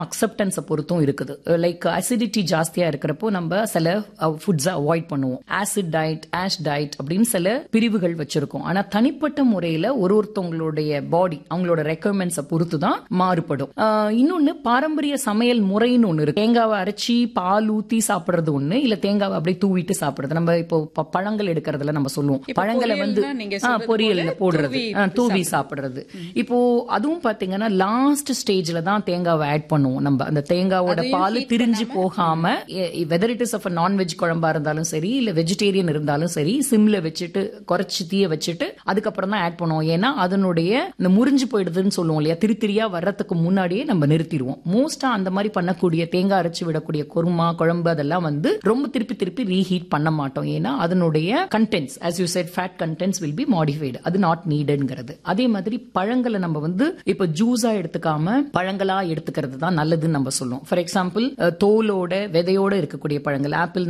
அக்செப்டன்ஸை பொறுத்தும் இருக்குது like acidity ஜாஸ்தியா இருக்கிறப்போ நம்ம சில ஃபுட்ஸை அவாய்ட் பண்ணுவோம் ஆசிட் டயட் ஆஷ் டயட் அப்படின்னு சில பிரிவுகள் வச்சிருக்கோம் ஆனா தனிப்பட்ட முறையில ஒரு ஒருத்தவங்களுடைய பாடி அவங்களோட ரெக்குவயர்மெண்ட்ஸை பொறுத்து தான் மாறுபடும் ஆஹ் இன்னொன்னு பாரம்பரிய சமையல் முறைன்னு ஒண்ணு இருக்கு தேங்காவை அரைச்சி பால் ஊத்தி சாப்பிடுறது ஒண்ணு இல்ல தேங்காவை அப்படியே தூவிட்டு சாப்பிடுறது நம்ம இப்போ ப- பழங்கள் எடுக்கிறதுல நம்ம சொல்லுவோம் இப்ப பழங்களை வந்து பொரியல்னா நீங்க ஆ, சொல்றது பொரியல்ல போல போடுறது தூவி ஆ, தூவி சாப்பிடுறது இப்போ அதுவும் பாத்தீங்கன்னா லாஸ்ட் ஸ்டேஜ்ல தான் தேங்காவை ஆட் பண்ணுவோம் நம்ம அந்த தேங்காவோட அதையும் பால் heat திரிஞ்சு போகாம whether it is of non veg குழம்பா இருந்தாலும் சரி இல்ல வெஜிடேரியன் இருந்தாலும் சரி சிம்ல வச்சுட்டு குறைச்சி தீய வச்சுட்டு அதுக்கப்புறம் தான் ஆட் பண்ணுவோம் ஏன்னா அதனுடைய இந்த முறிஞ்சு போயிடுதுன்னு சொல்லுவோம் இல்லையா திரி திரியா வர்றதுக்கு முன்னாடியே நம்ம நிறுத்திடுவோம் மோஸ்டா அந்த மாதிரி பண்ணக்கூடிய தேங்காய் அரைச்சு விடக்கூடிய குருமா குழம்பு அதெல்லாம் வந்து ரொம்ப திருப்பி திருப்பி ரீஹீட் பண்ண மாட்டோம் ஏன்னா அதனுடைய contents as you said fat contents will be modified அது நாட் நீடட்ங்கிறது அதே மாதிரி பழங்களை நம்ம வந்து இப்ப ஜூஸா எடுத்துக்காம பழங்களா எடுத்துக்கிறது தான் நல்லதுன்னு நம்ம சொல்லுவோம் ஃபார் எக்ஸாம்பிள் தோலோட விதையோட இருக்கக்கூடிய பழங்கள் ஆப்பிள்